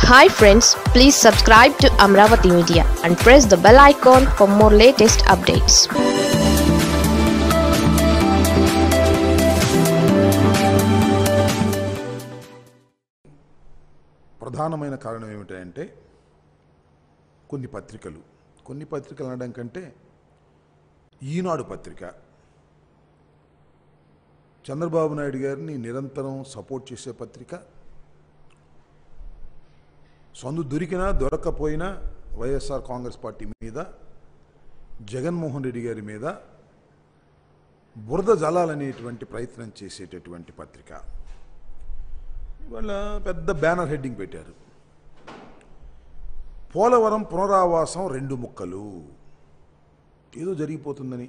hi friends please subscribe to Amaravati media and press the bell icon for more latest updates ప్రధానమైన కారణం ఏమిటంటే కొన్ని పత్రికలు కొన్ని పత్రికలు అనడం కంటే ఈనాడు పత్రిక చంద్రబాబు నాయుడు గారిని నిరంతరం సపోర్ట్ చేసే పత్రిక సందు దొరికినా దొరక్కపోయినా వైఎస్ఆర్ కాంగ్రెస్ పార్టీ మీద జగన్మోహన్ రెడ్డి గారి మీద బురద జలాలనేటువంటి ప్రయత్నం చేసేటటువంటి పత్రిక ఇవాళ పెద్ద బ్యానర్ హెడ్డింగ్ పెట్టారు పోలవరం పునరావాసం రెండు ముక్కలు ఏదో జరిగిపోతుందని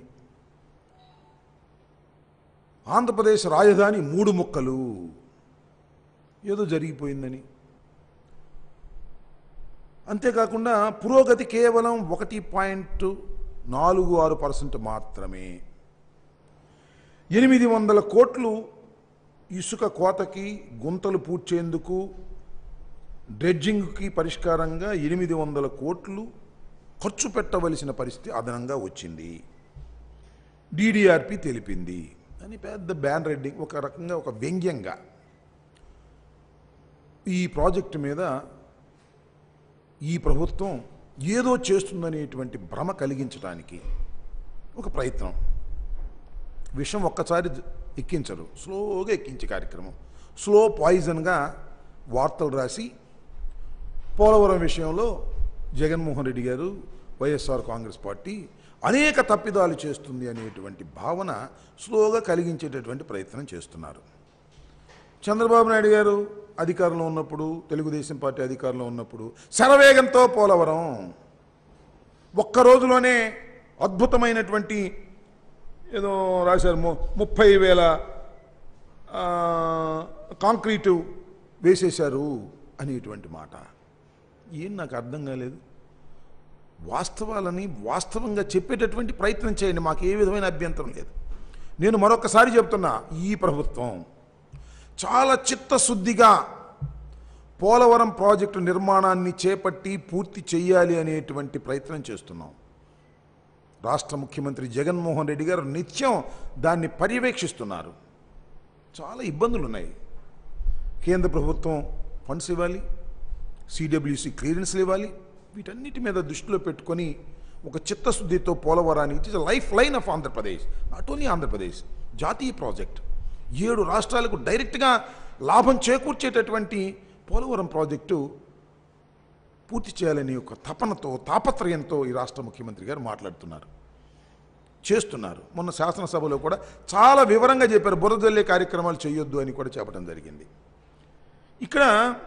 ఆంధ్రప్రదేశ్ రాజధాని మూడు ముక్కలు ఏదో జరిగిపోయిందని అంతేకాకుండా పురోగతి కేవలం ఒకటి పాయింట్ నాలుగు ఆరు పర్సెంట్ మాత్రమే ఎనిమిది వందల కోట్లు ఇసుక కోతకి గుంతలు పూడ్చేందుకు డ్రెడ్జింగ్కి పరిష్కారంగా ఎనిమిది వందల కోట్లు ఖర్చు పెట్టవలసిన పరిస్థితి అదనంగా వచ్చింది డిడిఆర్పి తెలిపింది అని పెద్ద బ్యాన్ రెడ్డింగ్ ఒక రకంగా ఒక వ్యంగ్యంగా ఈ ప్రాజెక్టు మీద ఈ ప్రభుత్వం ఏదో చేస్తుందనేటువంటి భ్రమ కలిగించడానికి ఒక ప్రయత్నం విషం ఒక్కసారి జ- ఎక్కించరు స్లోగా ఎక్కించే కార్యక్రమం స్లో పాయిజన్గా వార్తలు రాసి పోలవరం విషయంలో జగన్మోహన్ రెడ్డి గారు వైఎస్ఆర్ కాంగ్రెస్ పార్టీ అనేక తప్పిదాలు చేస్తుంది అనేటువంటి భావన స్లోగా కలిగించేటటువంటి ప్రయత్నం చేస్తున్నారు చంద్రబాబు నాయుడు గారు అధికారంలో ఉన్నప్పుడు తెలుగుదేశం పార్టీ అధికారంలో ఉన్నప్పుడు శరవేగంతో పోలవరం ఒక్క రోజులోనే అద్భుతమైనటువంటి ఏదో రాశారు ము- ముప్పై వేల ఆ, కాంక్రీటు వేసేశారు అనేటువంటి మాట ఏం నాకు అర్థం కాలేదు వాస్తవాలని వాస్తవంగా చెప్పేటటువంటి ప్రయత్నం చేయండి మాకు ఏ విధమైన అభ్యంతరం లేదు నేను మరొకసారి చెప్తున్నా ఈ ప్రభుత్వం చాలా చిత్తశుద్ధిగా పోలవరం ప్రాజెక్టు నిర్మాణాన్ని చేపట్టి పూర్తి చేయాలి అనేటువంటి ప్రయత్నం చేస్తున్నాం రాష్ట్ర ముఖ్యమంత్రి జగన్మోహన్ రెడ్డి గారు నిత్యం దాన్ని పర్యవేక్షిస్తున్నారు చాలా ఇబ్బందులు ఉన్నాయి కేంద్ర ప్రభుత్వం ఫండ్స్ ఇవ్వాలి సిడబ్ల్యూసి క్లియరెన్స్లు ఇవ్వాలి వీటన్నిటి మీద దృష్టిలో పెట్టుకొని ఒక చిత్తశుద్ధితో పోలవరానికి it is lifeline of Andhra Pradesh not only Andhra Pradesh జాతీయ ప్రాజెక్ట్ ఏడు రాష్ట్రాలకు డైరెక్ట్గా లాభం చేకూర్చేటటువంటి పోలవరం ప్రాజెక్టు పూర్తి చేయాలని ఒక తపనతో తాపత్రయంతో ఈ రాష్ట్ర ముఖ్యమంత్రి గారు మాట్లాడుతున్నారు చేస్తున్నారు మొన్న శాసనసభలో కూడా చాలా వివరంగా చెప్పారు బురదల్లే కార్యక్రమాలు చేయొద్దు అని కూడా చెప్పడం జరిగింది ఇక్కడ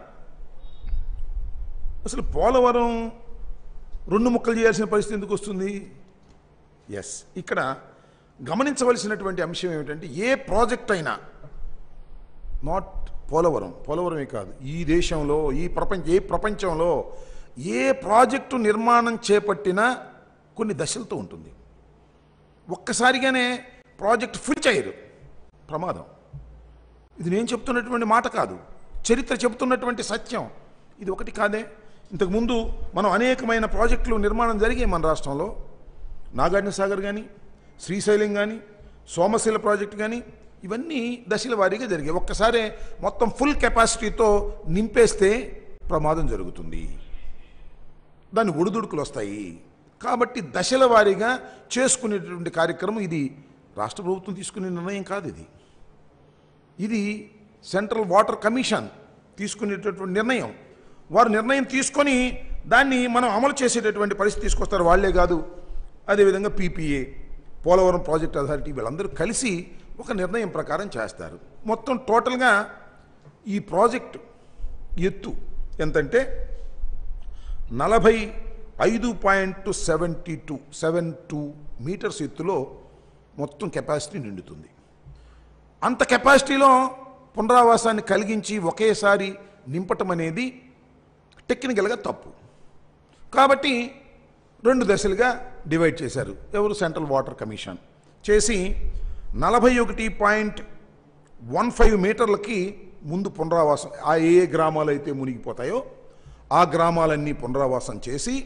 అసలు పోలవరం రెండు ముక్కలు చేయాల్సిన పరిస్థితి ఎందుకు వస్తుంది ఎస్ ఇక్కడ గమనించవలసినటువంటి అంశం ఏమిటంటే ఏ ప్రాజెక్ట్ అయినా నాట్ పోలవరం పోలవరమే కాదు ఈ దేశంలో ఈ ప్రపంచ ఏ ప్రపంచంలో ఏ ప్రాజెక్టు నిర్మాణం చేపట్టినా కొన్ని దశలతో ఉంటుంది ఒక్కసారిగానే ప్రాజెక్ట్ ఫుల్ చేయరు ప్రమాదం ఇది నేను చెప్తున్నటువంటి మాట కాదు చరిత్ర చెబుతున్నటువంటి సత్యం ఇది ఒకటి కాదే ఇంతకుముందు మనం అనేకమైన ప్రాజెక్టులు నిర్మాణం జరిగాయి మన రాష్ట్రంలో నాగార్జున సాగర్ కానీ శ్రీశైలం కానీ సోమశిల ప్రాజెక్ట్ కానీ ఇవన్నీ దశల వారీగా జరిగాయి ఒక్కసారే మొత్తం ఫుల్ కెపాసిటీతో నింపేస్తే ప్రమాదం జరుగుతుంది దాని ఒడిదుడుకులు వస్తాయి కాబట్టి దశల వారీగా చేసుకునేటటువంటి కార్యక్రమం ఇది రాష్ట్ర ప్రభుత్వం తీసుకునే నిర్ణయం కాదు ఇది ఇది సెంట్రల్ వాటర్ కమిషన్ తీసుకునేటటువంటి నిర్ణయం వారు నిర్ణయం తీసుకొని దాన్ని మనం అమలు చేసేటటువంటి పరిస్థితి తీసుకొస్తారు వాళ్ళే కాదు అదేవిధంగా పీపీఏ పోలవరం ప్రాజెక్ట్ అథారిటీ వీళ్ళందరూ కలిసి ఒక నిర్ణయం ప్రకారం చేస్తారు మొత్తం టోటల్గా ఈ ప్రాజెక్టు ఎత్తు ఎంతంటే నలభై ఐదు point seventy two seven two metres ఎత్తులో మొత్తం కెపాసిటీ నిండుతుంది అంత కెపాసిటీలో పునరావాసాన్ని కలిగించి ఒకేసారి నింపటం అనేది టెక్నికల్గా తప్పు కాబట్టి రెండు దశలుగా డివైడ్ చేశారు ఎవరు సెంట్రల్ వాటర్ కమిషన్ చేసి నలభై ఒకటి పాయింట్ వన్ ఫైవ్ మీటర్లకి ముందు పునరావాసం ఆ ఏ ఏ గ్రామాలు అయితే మునిగిపోతాయో ఆ గ్రామాలన్నీ పునరావాసం చేసి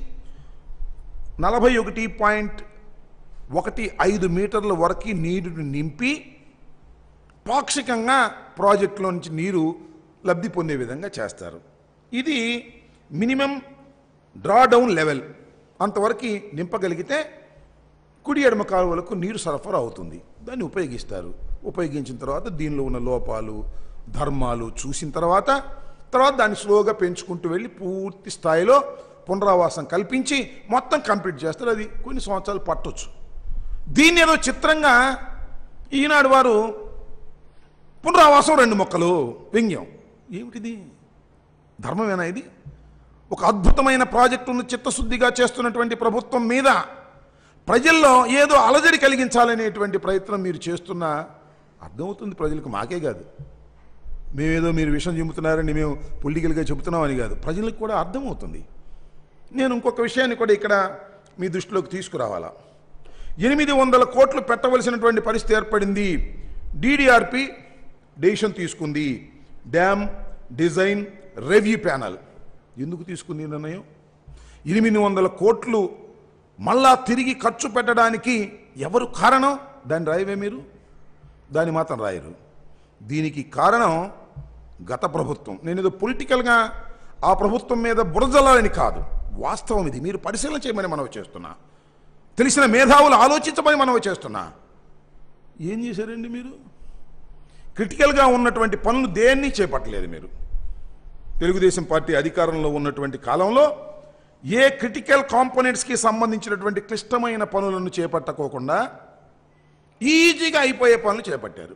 నలభై ఒకటి పాయింట్ ఒకటి ఐదు మీటర్ల వరకు నీరుని నింపి పాక్షికంగా ప్రాజెక్టులో నుంచి నీరు లబ్ధి పొందే విధంగా చేస్తారు ఇది మినిమం డ్రాడౌన్ లెవెల్ అంతవరకు నింపగలిగితే కుడి ఎడమ కాలువలకు నీరు సరఫరా అవుతుంది దాన్ని ఉపయోగిస్తారు ఉపయోగించిన తర్వాత దీనిలో ఉన్న లోపాలు ధర్మాలు చూసిన తర్వాత తర్వాత దాన్ని స్లోగా పెంచుకుంటూ వెళ్ళి పూర్తి స్థాయిలో పునరావాసం కల్పించి మొత్తం కంప్లీట్ చేస్తారు అది కొన్ని సంవత్సరాలు పట్టొచ్చు దీన్ని ఏదో చిత్రంగా ఈనాడు వారు పునరావాసం రెండు మొక్కలు వ్యంగ్యం ఏమిటిది ధర్మమేనా ఇది ఒక అద్భుతమైన ప్రాజెక్టును చిత్తశుద్ధిగా చేస్తున్నటువంటి ప్రభుత్వం మీద ప్రజల్లో ఏదో అలజడి కలిగించాలనేటువంటి ప్రయత్నం మీరు చేస్తున్న అర్థమవుతుంది ప్రజలకు మాకే కాదు మేమేదో మీరు విషయం చెబుతున్నారని మేము పొలిటికల్గా చెబుతున్నామని కాదు ప్రజలకు కూడా అర్థమవుతుంది నేను ఇంకొక విషయాన్ని కూడా ఇక్కడ మీ దృష్టిలోకి తీసుకురావాలా ఎనిమిది వందల కోట్లు పెట్టవలసినటువంటి పరిస్థితి ఏర్పడింది డిడిఆర్పి డెసిషన్ తీసుకుంది డ్యామ్ డిజైన్ రివ్యూ ప్యానల్ ఎందుకు తీసుకుంది ఈ నిర్ణయం ఎనిమిది వందల కోట్లు మళ్ళా తిరిగి ఖర్చు పెట్టడానికి ఎవరు కారణం దాన్ని రాయవే మీరు దాన్ని మాత్రం రాయరు దీనికి కారణం గత ప్రభుత్వం నేను ఏదో పొలిటికల్గా ఆ ప్రభుత్వం మీద బురజల్లాలని కాదు వాస్తవం ఇది మీరు పరిశీలన చేయమని మనవి చేస్తున్నా తెలిసిన మేధావులు ఆలోచించమని మనవి చేస్తున్నా ఏం చేశారండి మీరు క్రిటికల్గా ఉన్నటువంటి పనులు దేన్ని చేపట్టలేదు మీరు తెలుగుదేశం పార్టీ అధికారంలో ఉన్నటువంటి కాలంలో ఏ క్రిటికల్ కాంపోనెంట్స్కి సంబంధించినటువంటి క్లిష్టమైన పనులను చేపట్టకోకుండా ఈజీగా అయిపోయే పనులు చేపట్టారు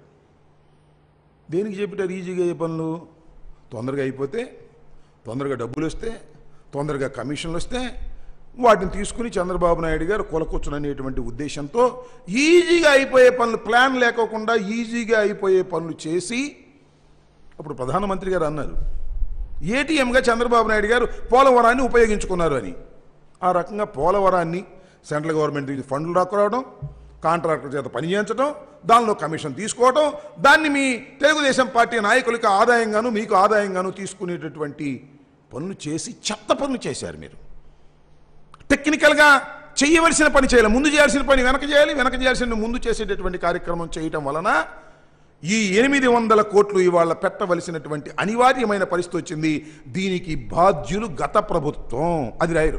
దేనికి చేపట్టారు ఈజీగా అయ్యే పనులు తొందరగా అయిపోతే తొందరగా డబ్బులు వస్తే తొందరగా కమిషన్లు వస్తే వాటిని తీసుకుని చంద్రబాబు నాయుడు గారు కొలకొచ్చును అనేటువంటి ఉద్దేశంతో ఈజీగా అయిపోయే పనులు ప్లాన్ లేకోకుండా ఈజీగా అయిపోయే పనులు చేసి అప్పుడు ప్రధానమంత్రి గారు అన్నారు ఏటీఎంగా చంద్రబాబు నాయుడు గారు పోలవరాన్ని ఉపయోగించుకున్నారు అని ఆ రకంగా పోలవరాన్ని సెంట్రల్ గవర్నమెంట్ నుంచి ఫండ్లు రాకురావడం కాంట్రాక్టర్ చేత పని చేయించడం దానిలో కమిషన్ తీసుకోవడం దాన్ని మీ తెలుగుదేశం పార్టీ నాయకులకు ఆదాయంగాను మీకు ఆదాయంగాను తీసుకునేటటువంటి పనులు చేసి చెత్త పనులు చేశారు మీరు టెక్నికల్గా చేయవలసిన పని చేయాలి ముందు చేయాల్సిన పని వెనక చేయాలి వెనక చేయాల్సిన ముందు చేసేటటువంటి కార్యక్రమం చేయటం వలన ఈ ఎనిమిది వందల కోట్లు ఇవాళ పెట్టవలసినటువంటి అనివార్యమైన పరిస్థితి వచ్చింది దీనికి బాధ్యులు గత ప్రభుత్వం అది రాయరు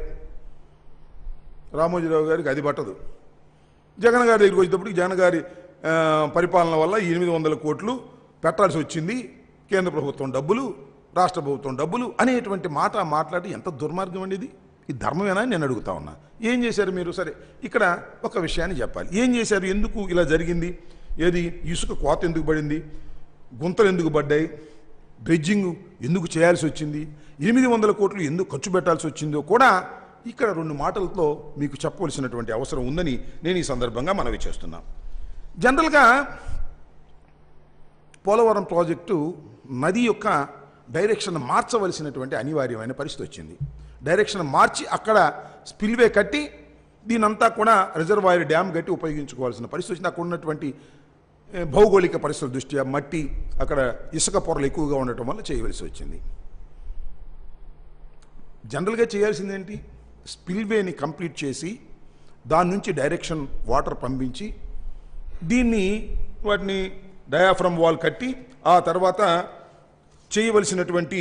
రామోజీరావు గారికి అది పట్టదు జగన్ గారి దగ్గరికి వచ్చేటప్పటికి జగన్ గారి ఆ, పరిపాలన వల్ల ఎనిమిది వందల కోట్లు పెట్టాల్సి వచ్చింది కేంద్ర ప్రభుత్వం డబ్బులు రాష్ట్ర ప్రభుత్వం డబ్బులు అనేటువంటి మాట మాట్లాడి ఎంత దుర్మార్గం అండి ఇది ఈ ధర్మమేనా అని నేను అడుగుతా ఉన్నా ఏం చేశారు మీరు సరే ఇక్కడ ఒక విషయాన్ని చెప్పాలి ఏం చేశారు ఎందుకు ఇలా జరిగింది ఏది ఇసుక కోత ఎందుకు పడింది గుంతలు ఎందుకు పడ్డాయి డ్రెడ్జింగ్ ఎందుకు చేయాల్సి వచ్చింది ఎనిమిది వందల కోట్లు ఎందుకు ఖర్చు పెట్టాల్సి వచ్చిందో కూడా ఇక్కడ రెండు మాటలతో మీకు చెప్పవలసినటువంటి అవసరం ఉందని నేను ఈ సందర్భంగా మనవి చేస్తున్నా జనరల్గా పోలవరం ప్రాజెక్టు నది యొక్క డైరెక్షన్ మార్చవలసినటువంటి అనివార్యమైన పరిస్థితి వచ్చింది డైరెక్షన్ మార్చి అక్కడ స్పిల్వే కట్టి దీనంతా కూడా రిజర్వాయర్ డ్యామ్ కట్టి ఉపయోగించుకోవాల్సిన పరిస్థితి వచ్చింది అక్కడ ఉన్నటువంటి ఏ, భౌగోళిక పరిస్థితుల దృష్ట్యా మట్టి అక్కడ ఇసుక పొరలు ఎక్కువగా ఉండటం వల్ల చేయవలసి వచ్చింది జనరల్గా చేయాల్సిందేంటి స్పిల్వేని కంప్లీట్ చేసి దాని నుంచి డైరెక్షన్ వాటర్ పంపించి దీన్ని వాటిని డయాఫ్రమ్ వాల్ కట్టి ఆ తర్వాత చేయవలసినటువంటి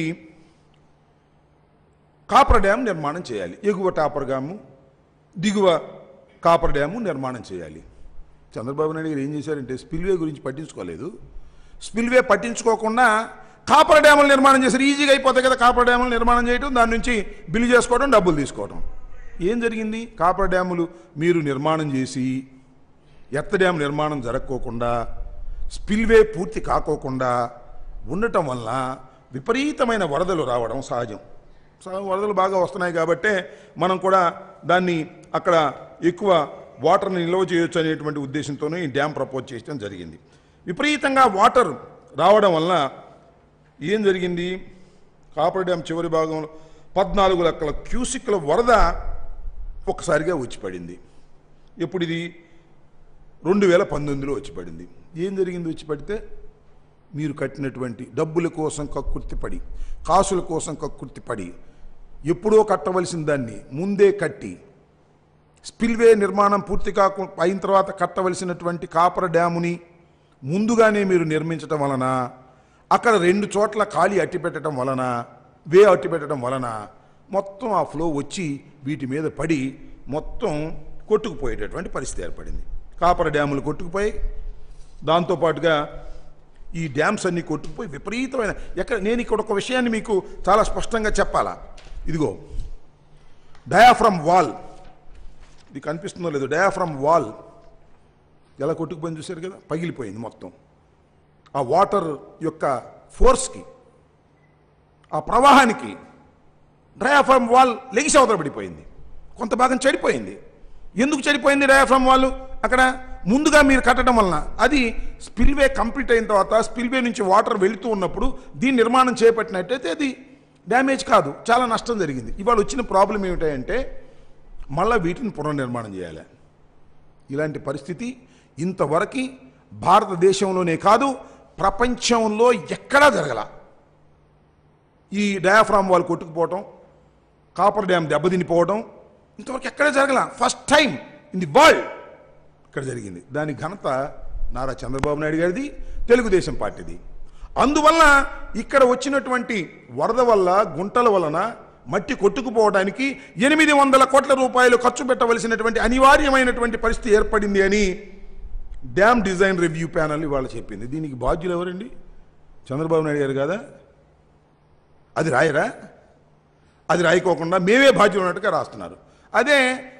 కాపర్ డ్యామ్ నిర్మాణం చేయాలి ఎగువ టాపర్ డ్యాము దిగువ కాపర్ డ్యాము నిర్మాణం చేయాలి చంద్రబాబు నాయుడు గారు ఏం చేశారంటే స్పిల్వే గురించి పట్టించుకోలేదు స్పిల్వే పట్టించుకోకుండా కాపర్ డ్యాములు నిర్మాణం చేశారు ఈజీగా అయిపోతాయి కదా కాపర్ డ్యాములు నిర్మాణం చేయడం దాని నుంచి బిల్లు చేసుకోవడం డబ్బులు తీసుకోవడం ఏం జరిగింది కాపర్ డ్యాములు మీరు నిర్మాణం చేసి ఎత్త డ్యామ్ నిర్మాణం జరగకోకుండా స్పిల్వే పూర్తి కాకోకుండా ఉండటం వల్ల విపరీతమైన వరదలు రావడం సహజం సహజం వరదలు బాగా వస్తున్నాయి కాబట్టే మనం కూడా దాన్ని అక్కడ ఎక్కువ వాటర్ని నిల్వ చేయొచ్చు అనేటువంటి ఉద్దేశంతోనే ఈ డ్యామ్ ప్రపోజ్ చేయడం జరిగింది విపరీతంగా వాటర్ రావడం వల్ల ఏం జరిగింది కాపర్ డ్యామ్ చివరి భాగంలో పద్నాలుగు లక్షల క్యూసిక్ల వరద ఒక్కసారిగా వచ్చి పడింది ఎప్పుడు ఇది రెండు వేల పంతొమ్మిదిలో వచ్చి పడింది ఏం జరిగింది వచ్చి పడితే మీరు కట్టినటువంటి డబ్బుల కోసం కక్కుర్తి పడి కాసుల కోసం కక్కుర్తి పడి ఎప్పుడో కట్టవలసిన దాన్ని ముందే కట్టి స్పిల్వే నిర్మాణం పూర్తి కాకు అయిన తర్వాత కట్టవలసినటువంటి కాపర డ్యాముని ముందుగానే మీరు నిర్మించటం వలన అక్కడ రెండు చోట్ల ఖాళీ అట్టి పెట్టడం వలన వే అట్టి పెట్టడం వలన మొత్తం ఆ ఫ్లో వచ్చి వీటి మీద పడి మొత్తం కొట్టుకుపోయేటటువంటి పరిస్థితి ఏర్పడింది కాపర డ్యాములు కొట్టుకుపోయి దాంతోపాటుగా ఈ డ్యామ్స్ అన్నీ కొట్టుకుపోయి విపరీతమైన ఎక్కడ నేను ఇక్కడ ఒక విషయాన్ని మీకు చాలా స్పష్టంగా చెప్పాలా ఇదిగో డయాఫ్రమ్ వాల్ ఇది కనిపిస్తుందో లేదో డయాఫ్రమ్ వాల్ ఎలా కొట్టుకుపోయింది చూశారు కదా పగిలిపోయింది మొత్తం ఆ వాటర్ యొక్క ఫోర్స్కి ఆ ప్రవాహానికి డయాఫ్రమ్ వాల్ లెగిసి అవతల పడిపోయింది కొంత భాగం చెడిపోయింది ఎందుకు చెడిపోయింది డయాఫ్రమ్ వాల్ అక్కడ ముందుగా మీరు కట్టడం వలన అది స్పిల్వే కంప్లీట్ అయిన తర్వాత స్పిల్వే నుంచి వాటర్ వెళుతూ ఉన్నప్పుడు దీని నిర్మాణం చేపట్టినట్టయితే అది డ్యామేజ్ కాదు చాలా నష్టం జరిగింది ఇవాళ వచ్చిన ప్రాబ్లం ఏమిటంటే మళ్ళీ వీటిని పునర్నిర్మాణం చేయాలి ఇలాంటి పరిస్థితి ఇంతవరకు భారతదేశంలోనే కాదు ప్రపంచంలో ఎక్కడా జరగల ఈ డయాఫ్రామ్ వాళ్ళు కొట్టుకుపోవటం కాపర్ డ్యామ్ దెబ్బతినిపోవడం ఇంతవరకు ఎక్కడా జరగల first time in the world ఇక్కడ జరిగింది దాని ఘనత నారా చంద్రబాబు నాయుడు గారిది తెలుగుదేశం పార్టీది అందువల్ల ఇక్కడ వచ్చినటువంటి వరద వల్ల గుంటల వలన మట్టి కొట్టుకుపోవడానికి ఎనిమిది వందల కోట్ల రూపాయలు ఖర్చు పెట్టవలసినటువంటి అనివార్యమైనటువంటి పరిస్థితి ఏర్పడింది అని డ్యామ్ డిజైన్ రివ్యూ ప్యానల్ ఇవాళ చెప్పింది దీనికి బాధ్యులు ఎవరండి చంద్రబాబు నాయుడు గారు కాదా అది రాయరా అది రాయకోకుండా మేమే బాధ్యులు ఉన్నట్టుగా రాస్తున్నారు అదే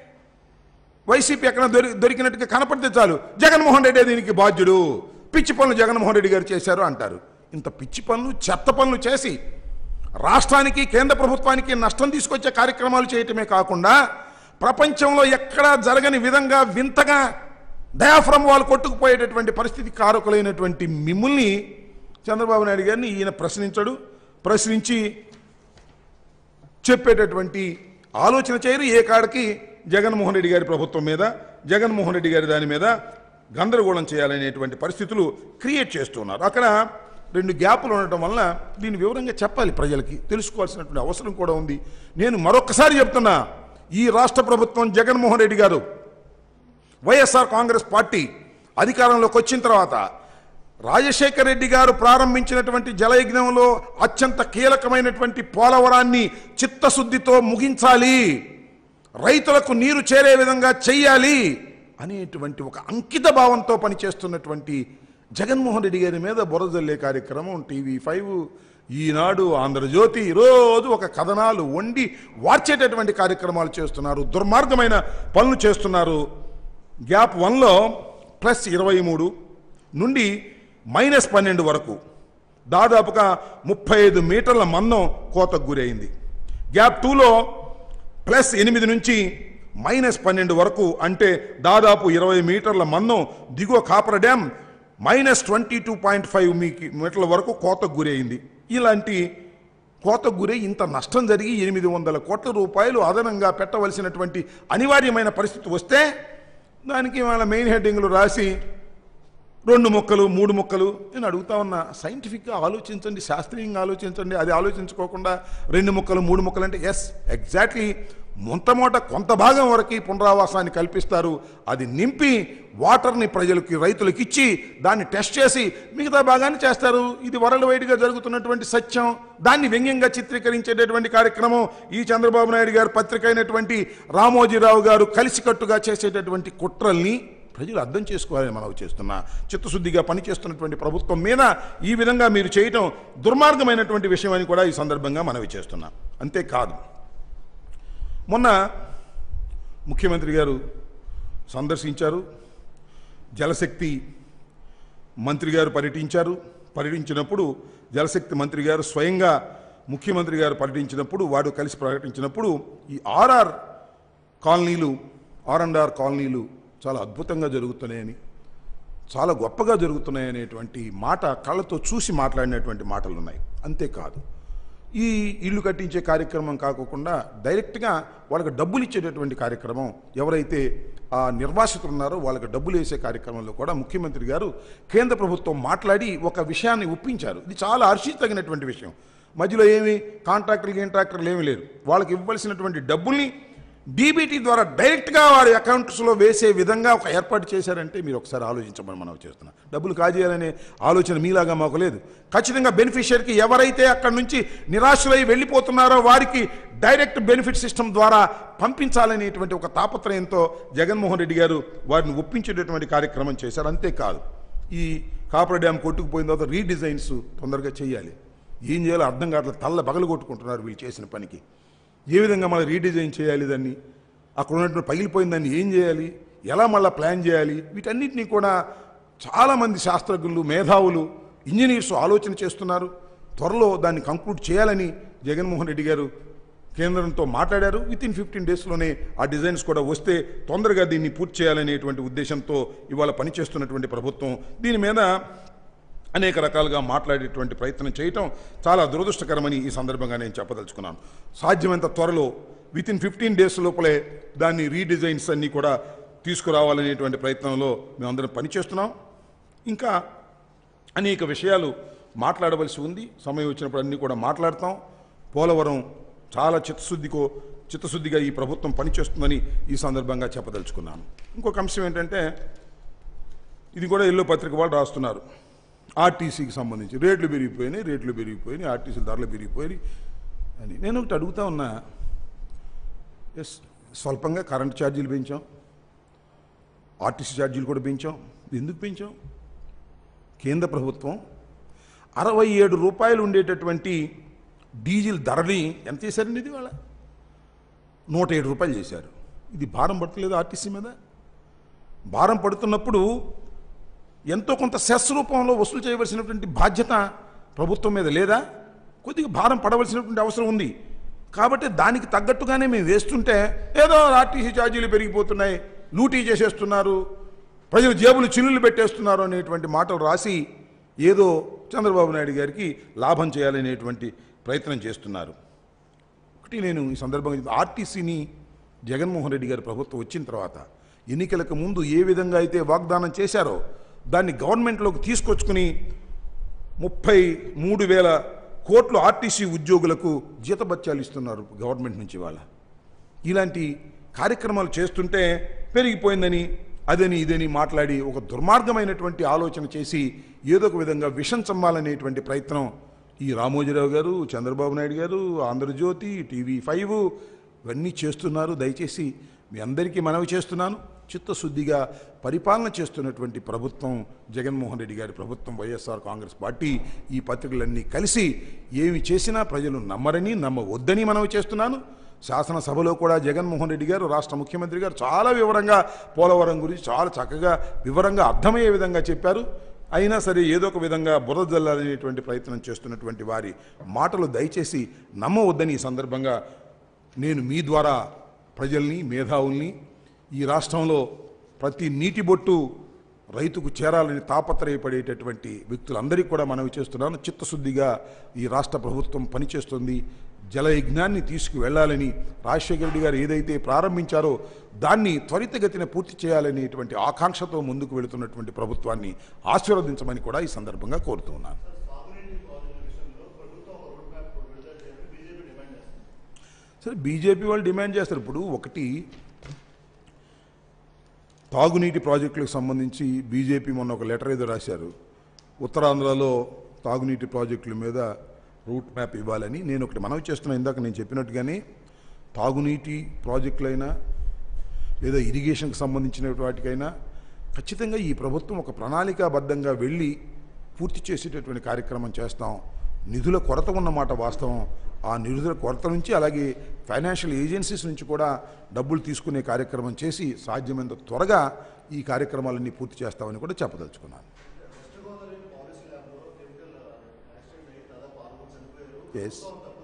వైసీపీ ఎక్కడ దొరి దొరికినట్టుగా కనపడితే చాలు జగన్మోహన్ రెడ్డి దీనికి బాధ్యుడు పిచ్చి పనులు జగన్మోహన్ రెడ్డి గారు చేశారు అంటారు ఇంత పిచ్చి పనులు చెత్త పనులు చేసి రాష్ట్రానికి కేంద్ర ప్రభుత్వానికి నష్టం తీసుకొచ్చే కార్యక్రమాలు చేయటమే కాకుండా ప్రపంచంలో ఎక్కడా జరగని విధంగా వింతగా డయాఫ్రమ్ వాళ్ళు కొట్టుకుపోయేటటువంటి పరిస్థితి కారకులైనటువంటి మిమ్మల్ని చంద్రబాబు నాయుడు గారిని ఈయన ప్రశ్నించడు ప్రశ్నించి చెప్పేటటువంటి ఆలోచన చేయరు ఏ కాడికి జగన్మోహన్ రెడ్డి గారి ప్రభుత్వం మీద జగన్మోహన్ రెడ్డి గారి దాని మీద గందరగోళం చేయాలనేటువంటి పరిస్థితులు క్రియేట్ చేస్తున్నారు అక్కడ రెండు గ్యాపులు ఉండటం వలన దీన్ని వివరంగా చెప్పాలి ప్రజలకి తెలుసుకోవాల్సినటువంటి అవసరం కూడా ఉంది నేను మరొకసారి చెప్తున్నా ఈ రాష్ట్ర ప్రభుత్వం జగన్మోహన్ రెడ్డి గారు వైఎస్ఆర్ కాంగ్రెస్ పార్టీ అధికారంలోకి వచ్చిన తర్వాత రాజశేఖర రెడ్డి గారు ప్రారంభించినటువంటి జలయజ్ఞంలో అత్యంత కీలకమైనటువంటి పోలవరాన్ని చిత్తశుద్ధితో ముగించాలి రైతులకు నీరు చేరే విధంగా చెయ్యాలి అనేటువంటి ఒక అంకిత భావంతో పనిచేస్తున్నటువంటి జగన్మోహన్ రెడ్డి గారి మీద బురదల్లే కార్యక్రమం టీవీ ఫైవ్ ఈనాడు ఆంధ్రజ్యోతి రోజు ఒక కథనాలు వండి వార్చేటటువంటి కార్యక్రమాలు చేస్తున్నారు దుర్మార్గమైన పనులు చేస్తున్నారు గ్యాప్ వన్లో ప్లస్ ఇరవై మూడు నుండి మైనస్ పన్నెండు వరకు దాదాపుగా ముప్పై ఐదు మీటర్ల మందం కోతకు గురైంది గ్యాప్ టూలో ప్లస్ ఎనిమిది నుంచి మైనస్ పన్నెండు వరకు అంటే దాదాపు ఇరవై మీటర్ల మందం దిగువ coffer dam minus twenty two point five మీటర్ల వరకు కోతకు గురైంది ఇలాంటి కోతకు గురై ఇంత నష్టం జరిగి ఎనిమిది వందల కోట్ల రూపాయలు అదనంగా పెట్టవలసినటువంటి అనివార్యమైన పరిస్థితి వస్తే దానికి వాళ్ళ మెయిన్ హెడ్డింగ్లు రాసి రెండు మొక్కలు మూడు మొక్కలు నేను అడుగుతా ఉన్నా సైంటిఫిక్గా ఆలోచించండి శాస్త్రీయంగా ఆలోచించండి అది ఆలోచించుకోకుండా రెండు మొక్కలు మూడు మొక్కలు అంటే ఎస్ ఎగ్జాక్ట్లీ మొంతమోట కొంత భాగం వరకు పునరావాసాన్ని కల్పిస్తారు అది నింపి వాటర్ని ప్రజలకి రైతులకు ఇచ్చి దాన్ని టెస్ట్ చేసి మిగతా భాగాన్ని చేస్తారు ఇది వరల్డ్ వైడ్గా జరుగుతున్నటువంటి సత్యం దాన్ని వ్యంగ్యంగా చిత్రీకరించేటటువంటి కార్యక్రమం ఈ చంద్రబాబు నాయుడు గారు పత్రిక అయినటువంటి రామోజీరావు గారు కలిసికట్టుగా చేసేటటువంటి కుట్రల్ని ప్రజలు అర్థం చేసుకోవాలని మనం చేస్తున్నా చిత్తశుద్ధిగా పనిచేస్తున్నటువంటి ప్రభుత్వం మీద ఈ విధంగా మీరు చేయటం దుర్మార్గమైనటువంటి విషయం అని కూడా ఈ సందర్భంగా మనవి చేస్తున్నా అంతేకాదు మొన్న ముఖ్యమంత్రి గారు సందర్శించారు జలశక్తి మంత్రి గారు పర్యటించారు పర్యటించినప్పుడు జలశక్తి మంత్రి గారు స్వయంగా ముఖ్యమంత్రి గారు పర్యటించినప్పుడు వాడు కలిసి ప్రకటించినప్పుడు ఈ ఆర్ఆర్ కాలనీలు ఆర్ అండ్ ఆర్ కాలనీలు చాలా అద్భుతంగా జరుగుతున్నాయని చాలా గొప్పగా జరుగుతున్నాయనేటువంటి మాట కళ్ళతో చూసి మాట్లాడినటువంటి మాటలు ఉన్నాయి అంతేకాదు ఈ ఇల్లు కట్టించే కార్యక్రమం కాకుండా డైరెక్ట్గా వాళ్ళకి డబ్బులు ఇచ్చేటటువంటి కార్యక్రమం ఎవరైతే ఆ నిర్వాసితులు ఉన్నారో వాళ్ళకి డబ్బులు వేసే కార్యక్రమంలో కూడా ముఖ్యమంత్రి గారు కేంద్ర ప్రభుత్వం మాట్లాడి ఒక విషయాన్ని ఒప్పించారు ఇది చాలా హర్షించదగినటువంటి విషయం మధ్యలో ఏమి కాంట్రాక్టర్లు కాంట్రాక్టర్లు ఏమీ లేరు వాళ్ళకి ఇవ్వాల్సినటువంటి డబ్బుల్ని డీబీటీ ద్వారా డైరెక్ట్గా వారి అకౌంట్స్లో వేసే విధంగా ఒక ఏర్పాటు చేశారంటే మీరు ఒకసారి ఆలోచించమని మనం చేస్తున్నాం డబ్బులు కాజేయాలనే ఆలోచన మీలాగా మాకు లేదు ఖచ్చితంగా బెనిఫిషియర్కి ఎవరైతే అక్కడి నుంచి నిరాశలై వెళ్ళిపోతున్నారో వారికి డైరెక్ట్ బెనిఫిట్ సిస్టమ్ ద్వారా పంపించాలనేటువంటి ఒక తాపత్రయంతో జగన్మోహన్ రెడ్డి గారు వారిని ఒప్పించేటటువంటి కార్యక్రమం చేశారు అంతేకాదు ఈ కాపర్ డ్యామ్ కొట్టుకుపోయిన తర్వాత రీడిజైన్స్ తొందరగా చేయాలి ఏం చేయాలో అర్థం కావట్లేదు తల్ల బగలు కొట్టుకుంటున్నారు వీళ్ళు చేసిన పనికి ఏ విధంగా మళ్ళీ రీడిజైన్ చేయాలి దాన్ని అక్కడ ఉన్నటువంటి పగిలిపోయిన దాన్ని ఏం చేయాలి ఎలా మళ్ళీ ప్లాన్ చేయాలి వీటన్నిటినీ కూడా చాలామంది శాస్త్రజ్ఞులు మేధావులు ఇంజనీర్స్ ఆలోచన చేస్తున్నారు త్వరలో దాన్ని కంక్లూడ్ చేయాలని జగన్మోహన్ రెడ్డి గారు కేంద్రంతో మాట్లాడారు విత్ ఇన్ ఫిఫ్టీన్ డేస్లోనే ఆ డిజైన్స్ కూడా వస్తే తొందరగా దీన్ని పూర్తి చేయాలనేటువంటి ఉద్దేశంతో ఇవాళ పనిచేస్తున్నటువంటి ప్రభుత్వం దీని మీద అనేక రకాలుగా మాట్లాడేటువంటి ప్రయత్నం చేయటం చాలా దురదృష్టకరమని ఈ సందర్భంగా నేను చెప్పదలుచుకున్నాను సాధ్యమైనంత త్వరలో విత్ ఇన్ ఫిఫ్టీన్ డేస్ లోపలే దాన్ని రీడిజైన్స్ అన్నీ కూడా తీసుకురావాలనేటువంటి ప్రయత్నంలో మేమందరం పనిచేస్తున్నాం ఇంకా అనేక విషయాలు మాట్లాడవలసి ఉంది సమయం వచ్చినప్పుడు అన్నీ కూడా మాట్లాడతాం పోలవరం చాలా చిత్తశుద్ధికో చిత్తశుద్ధిగా ఈ ప్రభుత్వం పనిచేస్తుందని ఈ సందర్భంగా చెప్పదలుచుకున్నాను ఇంకొక అంశం ఏంటంటే ఇది కూడా ఎల్లో పత్రిక వాళ్ళు రాస్తున్నారు ఆర్టీసీకి సంబంధించి రేట్లు పెరిగిపోయినాయి రేట్లు పెరిగిపోయినాయి ఆర్టీసీ ధరలు పెరిగిపోయినాయి అని నేను ఒకటి అడుగుతా ఉన్నా ఎస్ స్వల్పంగా కరెంట్ ఛార్జీలు పెంచాం ఆర్టీసీ ఛార్జీలు కూడా పెంచాం ఎందుకు పెంచాం కేంద్ర ప్రభుత్వం అరవై ఏడు రూపాయలు ఉండేటటువంటి డీజిల్ ధరని ఎంత చేశారండి ఇది వాళ్ళ నూట ఏడు రూపాయలు చేశారు ఇది భారం పడతలేదు ఆర్టీసీ మీద భారం పడుతున్నప్పుడు ఎంతో కొంత సెస్ రూపంలో వసూలు చేయవలసినటువంటి బాధ్యత ప్రభుత్వం మీద లేదా కొద్దిగా భారం పడవలసినటువంటి అవసరం ఉంది కాబట్టి దానికి తగ్గట్టుగానే మేము వేస్తుంటే ఏదో ఆర్టీసీ ఛార్జీలు పెరిగిపోతున్నాయి లూటీ చేసేస్తున్నారు ప్రజలు జేబులు చిల్లులు పెట్టేస్తున్నారు అనేటువంటి మాటలు రాసి ఏదో చంద్రబాబు నాయుడు గారికి లాభం చేయాలనేటువంటి ప్రయత్నం చేస్తున్నారు ఒకటి నేను ఈ సందర్భంగా ఆర్టీసీని జగన్మోహన్ రెడ్డి గారి ప్రభుత్వం వచ్చిన తర్వాత ఎన్నికలకు ముందు ఏ విధంగా అయితే వాగ్దానం చేశారో దాన్ని గవర్నమెంట్లోకి తీసుకొచ్చుకుని ముప్పై మూడు వేల కోట్లు ఆర్టీసీ ఉద్యోగులకు జీతభత్యాలు ఇస్తున్నారు గవర్నమెంట్ నుంచి వాళ్ళ ఇలాంటి కార్యక్రమాలు చేస్తుంటే పెరిగిపోయిందని అదని ఇదని మాట్లాడి ఒక దుర్మార్గమైనటువంటి ఆలోచన చేసి ఏదో ఒక విధంగా విషం చమ్మాలనేటువంటి ప్రయత్నం ఈ రామోజీరావు గారు చంద్రబాబు నాయుడు గారు ఆంధ్రజ్యోతి టీవీ ఫైవ్ ఇవన్నీ చేస్తున్నారు దయచేసి మీ అందరికీ మనవి చేస్తున్నాను చిత్తశుద్ధిగా పరిపాలన చేస్తున్నటువంటి ప్రభుత్వం జగన్మోహన్ రెడ్డి గారి ప్రభుత్వం వైఎస్ఆర్ కాంగ్రెస్ పార్టీ ఈ పత్రికలన్నీ కలిసి ఏమి చేసినా ప్రజలు నమ్మరని నమ్మవద్దని మనవి చేస్తున్నాను శాసనసభలో కూడా జగన్మోహన్ రెడ్డి గారు రాష్ట్ర ముఖ్యమంత్రి గారు చాలా వివరంగా పోలవరం గురించి చాలా చక్కగా వివరంగా అర్థమయ్యే విధంగా చెప్పారు అయినా సరే ఏదో ఒక విధంగా బురద జల్లాలనేటువంటి ప్రయత్నం చేస్తున్నటువంటి వారి మాటలు దయచేసి నమ్మవద్దని ఈ సందర్భంగా నేను మీ ద్వారా ప్రజల్ని మేధావుల్ని ఈ రాష్ట్రంలో ప్రతి నీటి బొట్టు రైతుకు చేరాలని తాపత్రయపడేటటువంటి వ్యక్తులందరికీ కూడా మనవి చేస్తున్నాను చిత్తశుద్ధిగా ఈ రాష్ట్ర ప్రభుత్వం పనిచేస్తుంది జలయజ్ఞాన్ని తీసుకువెళ్లాలని రాజశేఖర రెడ్డి గారు ఏదైతే ప్రారంభించారో దాన్ని త్వరితగతిన పూర్తి చేయాలనేటువంటి ఆకాంక్షతో ముందుకు వెళుతున్నటువంటి ప్రభుత్వాన్ని ఆశీర్వదించమని కూడా ఈ సందర్భంగా కోరుతున్నాను సరే బీజేపీ వాళ్ళు డిమాండ్ చేస్తారు ఇప్పుడు ఒకటి తాగునీటి ప్రాజెక్టులకు సంబంధించి బీజేపీ మొన్న ఒక లెటర్ ఏదో రాశారు ఉత్తరాంధ్రలో తాగునీటి ప్రాజెక్టుల మీద రూట్ మ్యాప్ ఇవ్వాలని నేను ఒకటి మనవి చేస్తున్నా ఇందాక నేను చెప్పినట్టుగానే తాగునీటి ప్రాజెక్టులైనా లేదా ఇరిగేషన్కి సంబంధించిన వాటికైనా ఖచ్చితంగా ఈ ప్రభుత్వం ఒక ప్రణాళికాబద్ధంగా వెళ్ళి పూర్తి చేసేటటువంటి కార్యక్రమం చేస్తాం నిధుల కొరత ఉన్నమాట వాస్తవం ఆ నిధుల కొరత నుంచి అలాగే ఫైనాన్షియల్ ఏజెన్సీస్ నుంచి కూడా డబ్బులు తీసుకునే కార్యక్రమం చేసి సాధ్యమైనంత త్వరగా ఈ కార్యక్రమాలన్నీ పూర్తి చేస్తామని కూడా చెప్పదలుచుకున్నాను ఎస్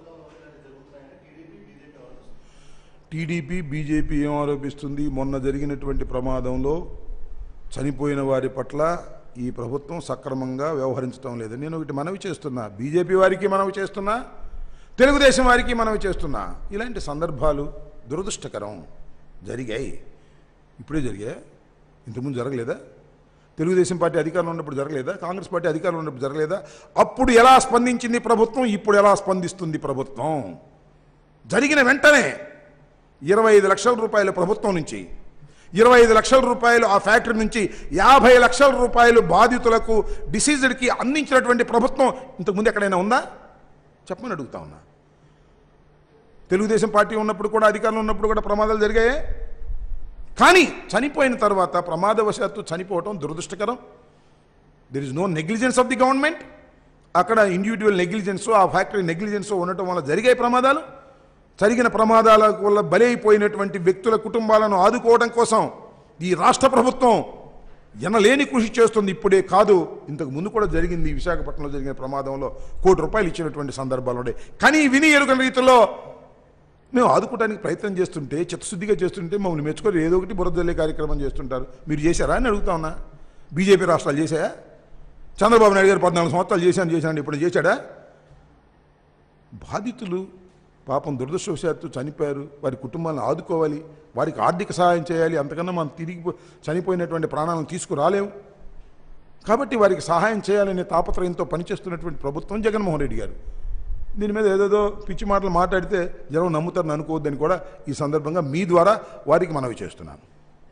టీడీపీ బీజేపీ ఏం ఆరోపిస్తుంది మొన్న జరిగినటువంటి ప్రమాదంలో చనిపోయిన వారి పట్ల ఈ ప్రభుత్వం సక్రమంగా వ్యవహరించడం లేదు నేను ఒకటి మనవి చేస్తున్నా బీజేపీ వారికి మనవి చేస్తున్నా తెలుగుదేశం వారికి మనవి చేస్తున్నా ఇలాంటి సందర్భాలు దురదృష్టకరం జరిగాయి ఇప్పుడే జరిగాయి ఇంతకుముందు జరగలేదా తెలుగుదేశం పార్టీ అధికారంలో ఉన్నప్పుడు జరగలేదా కాంగ్రెస్ పార్టీ అధికారంలో ఉన్నప్పుడు జరగలేదా అప్పుడు ఎలా స్పందించింది ప్రభుత్వం ఇప్పుడు ఎలా స్పందిస్తుంది ప్రభుత్వం జరిగిన వెంటనే ఇరవై ఐదు లక్షల రూపాయలు ప్రభుత్వం నుంచి ఇరవై ఐదు లక్షల రూపాయలు ఆ ఫ్యాక్టరీ నుంచి యాభై లక్షల రూపాయలు బాధితులకు డిసీజ్డ్కి అందించినటువంటి ప్రభుత్వం ఇంతకుముందు ఎక్కడైనా ఉందా చెప్పమని అడుగుతా ఉన్నా తెలుగుదేశం పార్టీ ఉన్నప్పుడు కూడా అధికారంలో ఉన్నప్పుడు కూడా ప్రమాదాలు జరిగాయే కానీ చనిపోయిన తర్వాత ప్రమాదవశాత్తు చనిపోవటం దురదృష్టకరం there is no negligence of the government అక్కడ ఇండివిజువల్ నెగ్లిజెన్స్ ఆ ఫ్యాక్టరీ నెగ్లిజెన్స్ ఉండటం వల్ల జరిగే ప్రమాదాలు జరిగిన ప్రమాదాల వల్ల బలైపోయినటువంటి వ్యక్తుల కుటుంబాలను ఆదుకోవడం కోసం ఈ రాష్ట్ర ప్రభుత్వం ఎనలేని కృషి చేస్తుంది ఇప్పుడే కాదు ఇంతకు ముందు కూడా జరిగింది ఈ విశాఖపట్నంలో జరిగిన ప్రమాదంలో కోటి రూపాయలు ఇచ్చినటువంటి సందర్భాలు ఉన్నాయి కానీ విని ఎరుగని రీతిలో మేము ఆదుకోవడానికి ప్రయత్నం చేస్తుంటే చిత్తశుద్ధిగా చేస్తుంటే మమ్మల్ని మెచ్చుకొని ఏదో ఒకటి బురదల్లే కార్యక్రమం చేస్తుంటారు మీరు చేశారా అని అడుగుతా ఉన్నా బీజేపీ రాష్ట్రాలు చేశాయా చంద్రబాబు నాయుడు గారు పద్నాలుగు సంవత్సరాలు చేశాను చేశాను ఇప్పుడు చేశాడా బాధితులు పాపం దురదృష్టవశాత్తు చనిపోయారు వారి కుటుంబాలను ఆదుకోవాలి వారికి ఆర్థిక సహాయం చేయాలి అంతకన్నా మనం తిరిగి పో- చనిపోయినటువంటి ప్రాణాలను తీసుకురాలేము కాబట్టి వారికి సహాయం చేయాలనే తాపత్రయంతో పనిచేస్తున్నటువంటి ప్రభుత్వం జగన్మోహన్ రెడ్డి గారు దీని మీద ఏదేదో పిచ్చి మాటలు మాట్లాడితే జనం నమ్ముతారని అనుకోవద్దని కూడా ఈ సందర్భంగా మీ ద్వారా వారికి మనవి చేస్తున్నాను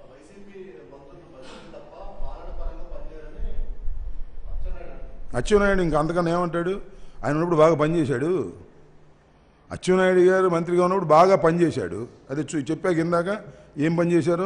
అచ్చెన్నాయుడు ఇంకా అంతకన్నా ఏమంటాడు ఆయన ఉన్నప్పుడు బాగా పనిచేశాడు అచ్చెన్నాయుడు గారు మంత్రిగా ఉన్నప్పుడు బాగా పనిచేశాడు అదే చూ చెప్పాక ఇందాక ఏం పని చేశారు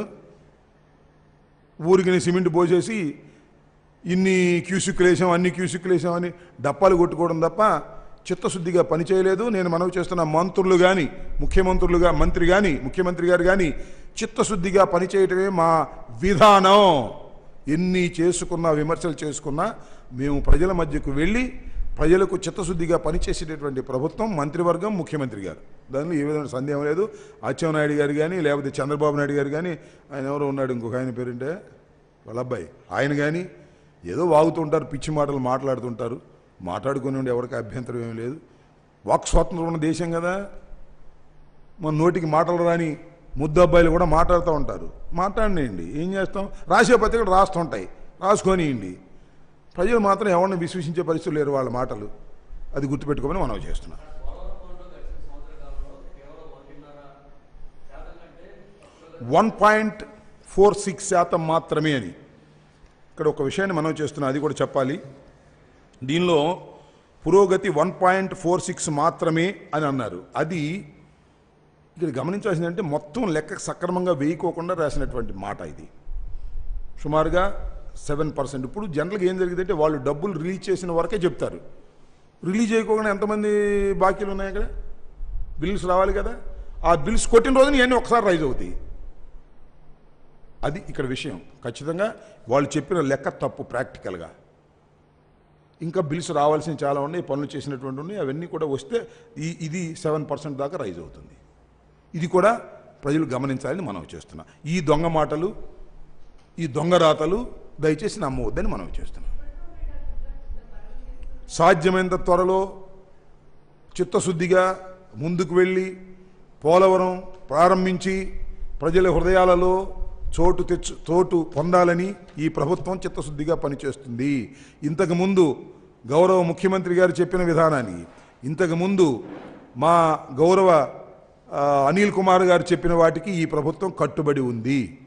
ఊరికి సిమెంట్ పోసేసి ఇన్ని క్యూసిక్లు వేసాం అన్ని క్యూసిక్లు వేసాం అని డప్పాలు కొట్టుకోవడం తప్ప చిత్తశుద్ధిగా పని చేయలేదు నేను మనవి చేస్తున్న మంత్రులు కానీ ముఖ్యమంత్రులుగా మంత్రి కానీ ముఖ్యమంత్రి గారు కానీ చిత్తశుద్ధిగా పనిచేయటమే మా విధానం ఎన్ని చేసుకున్నా విమర్శలు చేసుకున్నా మేము ప్రజల మధ్యకు వెళ్ళి ప్రజలకు చిత్తశుద్ధిగా పనిచేసేటటువంటి ప్రభుత్వం మంత్రివర్గం ముఖ్యమంత్రి గారు దానిలో ఏ విధమైన సందేహం లేదు అచ్చెన్నాయుడు గారు కానీ లేకపోతే చంద్రబాబు నాయుడు గారు కానీ ఆయన ఎవరో ఉన్నాడు ఇంకొక ఆయన పేరుంటే వాళ్ళ అబ్బాయి ఆయన కానీ ఏదో వాగుతుంటారు పిచ్చి మాటలు మాట్లాడుతుంటారు మాట్లాడుకుని ఉండి ఎవరికి అభ్యంతరం ఏమీ లేదు వాక్ స్వాతంత్రం ఉన్న దేశం కదా మన నోటికి మాటలు రాని ముద్దు అబ్బాయిలు కూడా మాట్లాడుతూ ఉంటారు మాట్లాడినేయండి ఏం చేస్తాం రాసే పత్రికలు రాస్తుంటాయి రాసుకొనియండి ప్రజలు మాత్రం ఎవరిని విశ్వసించే పరిస్థితులు లేరు వాళ్ళ మాటలు అది గుర్తుపెట్టుకోమని మనం చేస్తున్నాం వన్ పాయింట్ ఫోర్ సిక్స్ శాతం మాత్రమే అని ఇక్కడ ఒక విషయాన్ని మనం చేస్తున్నాం అది కూడా చెప్పాలి దీనిలో పురోగతి వన్ పాయింట్ ఫోర్ సిక్స్ మాత్రమే అని అన్నారు అది ఇక్కడ గమనించాల్సిందంటే మొత్తం లెక్క సక్రమంగా వేయకోకుండా రాసినటువంటి మాట ఇది సుమారుగా సెవెన్ పర్సెంట్ ఇప్పుడు జనరల్గా ఏం జరిగిందంటే వాళ్ళు డబ్బులు రిలీజ్ చేసిన వరకే చెప్తారు రిలీజ్ చేయకోకుండా ఎంతమంది బాకీలు ఉన్నాయి ఇక్కడ బిల్స్ రావాలి కదా ఆ బిల్స్ కొట్టిన రోజున ఇవన్నీ ఒకసారి రైజ్ అవుతాయి అది ఇక్కడ విషయం ఖచ్చితంగా వాళ్ళు చెప్పిన లెక్క తప్పు ప్రాక్టికల్గా ఇంకా బిల్స్ రావాల్సిన చాలా ఉన్నాయి పనులు చేసినటువంటి ఉన్నాయి అవన్నీ కూడా వస్తే ఈ ఇది సెవెన్ పర్సెంట్ దాకా రైజ్ అవుతుంది ఇది కూడా ప్రజలు గమనించాలని మనం చేస్తున్నాం ఈ దొంగ మాటలు ఈ దొంగ రాతలు దయచేసి నమ్మవద్దని మనం చేస్తున్నాం సాధ్యమైనంత త్వరలో చిత్తశుద్ధిగా ముందుకు వెళ్ళి పోలవరం ప్రారంభించి ప్రజల హృదయాలలో చోటు తెచ్చు చోటు పొందాలని ఈ ప్రభుత్వం చిత్తశుద్ధిగా పనిచేస్తుంది ఇంతకుముందు గౌరవ ముఖ్యమంత్రి గారు చెప్పిన విధానాన్ని ఇంతకుముందు మా గౌరవ ఆ, అనిల్ కుమార్ గారు చెప్పిన వాటికి ఈ ప్రభుత్వం కట్టుబడి ఉంది